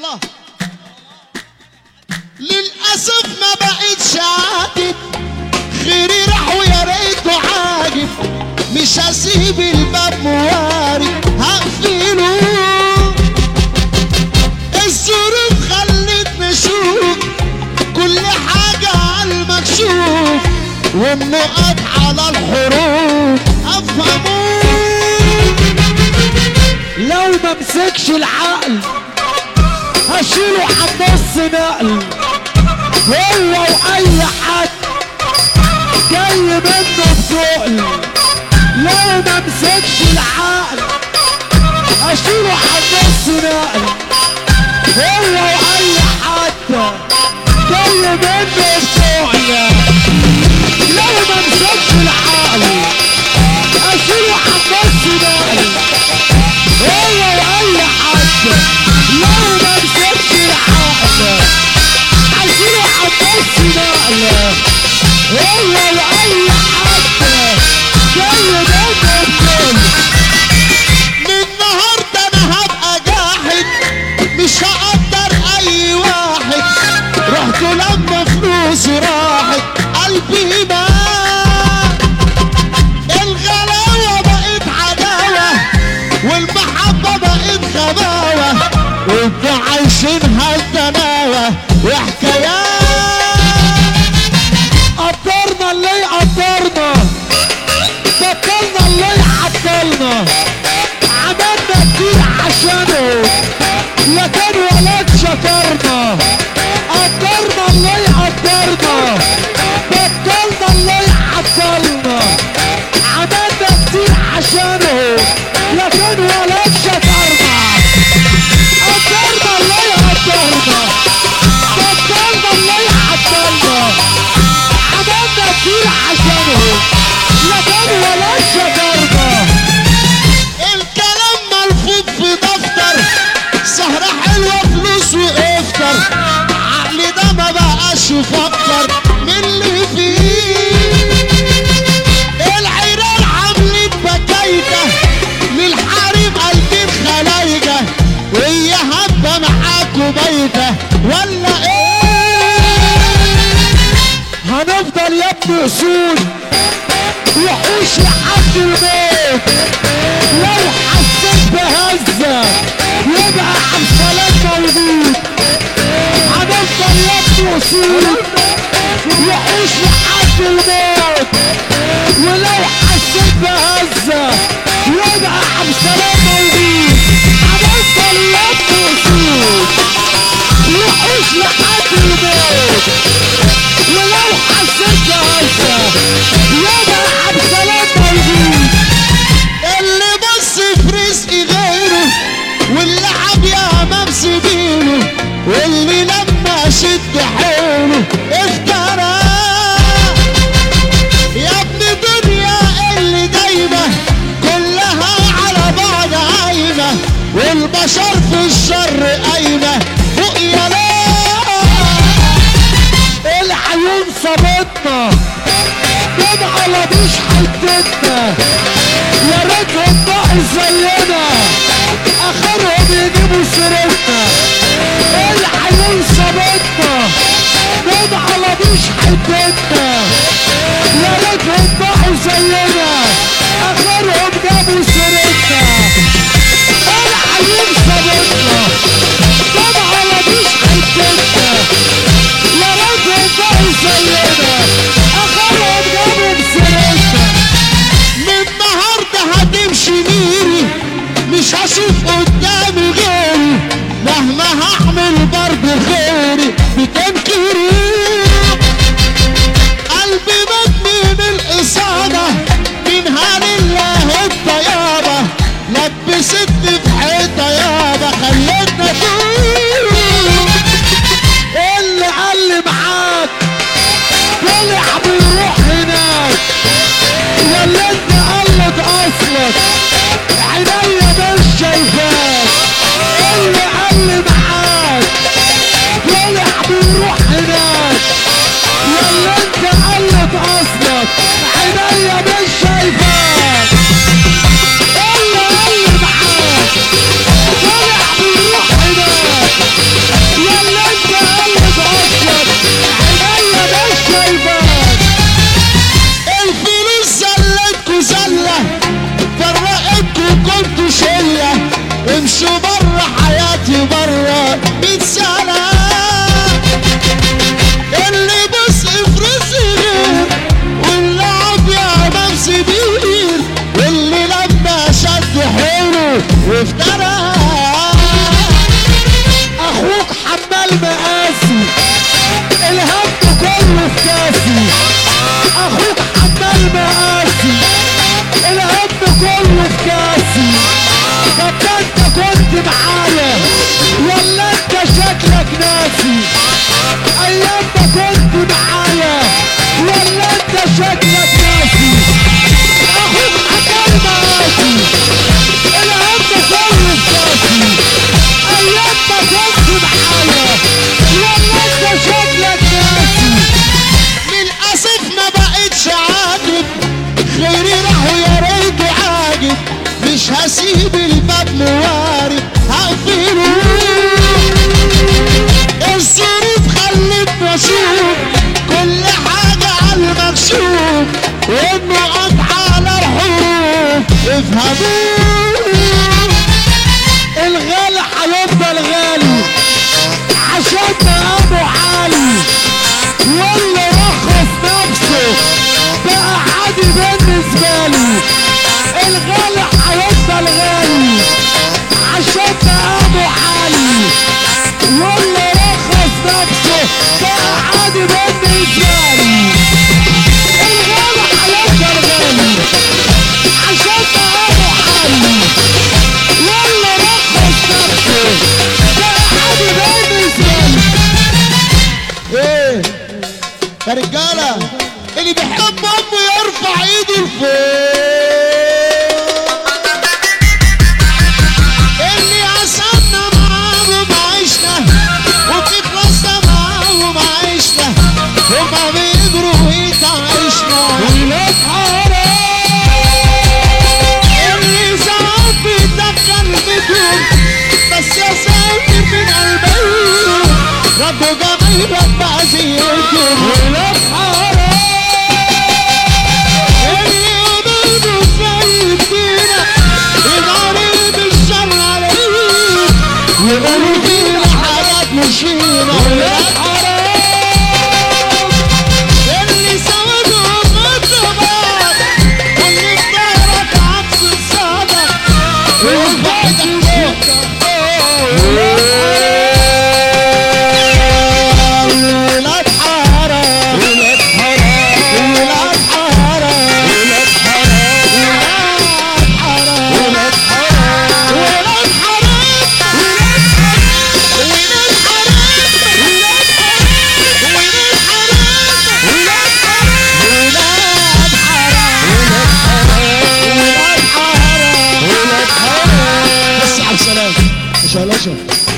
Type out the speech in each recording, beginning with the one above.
الله للأسف ما بقتش عاتب خيري راح ويا ريته عاجب مش هسيب الباب موارد هقفله الظروف خلتني اشوف كل حاجة على المكشوف والنقط على الحروف افهموه لو ما مسكش العقل هشيله عن نص نقل هو واي حد جاي منه بتقل لو ما مسكش العقل هشيله عن نص نقل هو واي حد جاي منه بتقل لو ما مسكش العقل اشيله عن نص نقل هو واي حد لو ما مسكش العقل عايزينه عباس نقلة هو واي حد جاي منه بكل من النهارده انا هبقى جاحد مش هقدر اي واحد رحت لما فلوسي راحت قلبي مات الغلاوه بقت عداوه والمحبه بقت غباوه وانتوا عايشينها الدناوه وحكايات قدرنا اللي يقدرنا بطلنا اللي يعطلنا عملنا كتير عشانه لكن ولاد شكرنا قدرنا اللي يقدرنا بطلنا اللي يعطلنا عملنا كتير عشانه لكن ولاد شكرنا قدرنا اللي يقدرنا بطلنا اللي يعطلنا عملنا كتير عشانه لكن ولا شكرنا الكلام ملفوف في دفتر سهرة حلوة فلوس وافطر عقلي ده ما بقاش يفكر من اللي فيه العيران عاملين بكايدة للحريم قلبين خلايجة وهي هبة معاكوا بايتة ولا ايه هنفضل يا ابني اصول وحوش لحد الموت لو حسيت بهزة يبقى عبد السلام موجود هنفضل يا ابني اصول وحوش لحد الموت ولو حسيت بهزة يبقى عبد السلام موجود هنفضل يا ابني اصول وحوش لحد الموت ولو حسيت بهزة يبقى عبد السلام موجود اللي بص في رزق غيره واللي عم يا امام سبيله واللي لما شد حيله افترى يا ابن دنيا اللي دايمة كلها على بعض عايمة والبشر في الشر قايمة فوق يا لا العيون صابتنا دمعة على مش حتتنا يا ريتهم بقوا زينا اخرهم يجيبوا سيرتنا العيون صابتنا دمعة على مش حتتنا يا ريتهم بقوا زينا اخرهم جابوا سيرتنا العيون صابتنا دمعة على مش حتتنا يا ريتهم بقوا زينا اخرهم جابوا سيرتنا من النهارده هتمشي ميري مش هشوف قدامي غيري مهما هعمل برضه خيري بتنكري قلبي مات من الإصابة بره بيتسلى اللي بس افرس غير واللعب يا ممس بير واللي لما شد حوله وافترى اخوك حمال مقاسي الهم كله في كاسي اخوك حمال مقاسي الهم كله في كاسي طب ده انت كنت معايا ولا انت شكلك ناسي ايام ما كنت معايا ولا انت شكلك ناسي اخوك حمال مقاسي الهم كله في كاسي ايام ما كنت معايا ولا انت شكلك ناسي للأسف ما بقتش عاجب غيري راحوا يا ريت عاجب مش هسيب الباب موارب هقفله الظروف خلتني اشوف كل حاجة على المكشوف وانه قطع على الحروف افهموه الغالي هيفضل غالي عشان مقامه عالي واللي رخص نفسه بقى عادي بالنسبة لي الغالي هيفضل غالي عشان مقامه عالي واللي رخص نفسه بقى عادي بالنسبة لي الغالي هيفضل غالي عشان مقامه عالي والله رخص نفسه بقى عادي بالنسبة لي ايه يا رجاله اللي بيحب امه يرفع ايده لفوق اللي عصبنا معاهم عشنا وفي كلاسنا معاهم عشنا هما بيجروا ويتعشنا ولاد حرام اللي ساعات بيدخل بيتهم بس يا ساتر من قلبهم ردوا جميلك بقى زيكم ولاد حرام اللي قلوبه زي فينا يضرب الشر علينا يقولوا فينا حاجات مش فينا ولاد حرام اللي سودهم الضباب واللي في ظهرك عكس الصدق وارفع ايدك فوق ولاد حرام ولاد حرام ولاد حرام ولاد حرام ولاد حرام ولاد حرام ولاد حرام ولاد حرام ولاد حرام ولاد حرام ولاد حرام ولاد حرام ولاد حرام بس على السلامة شلاشة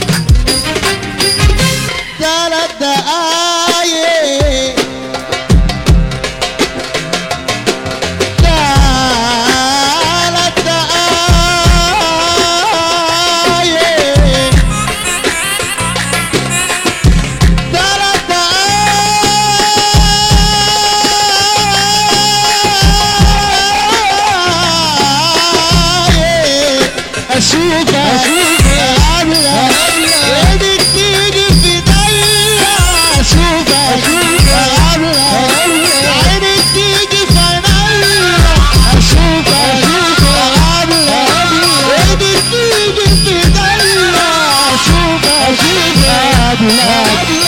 ثلاث دقايق ثلاث دقايق ثلاث دقايق اشوفك اشوفك ايدك تيجي في ايديا اشوفك عينك تيجي في عينيا اشوفك ايدك تيجي في ايديا اشوفك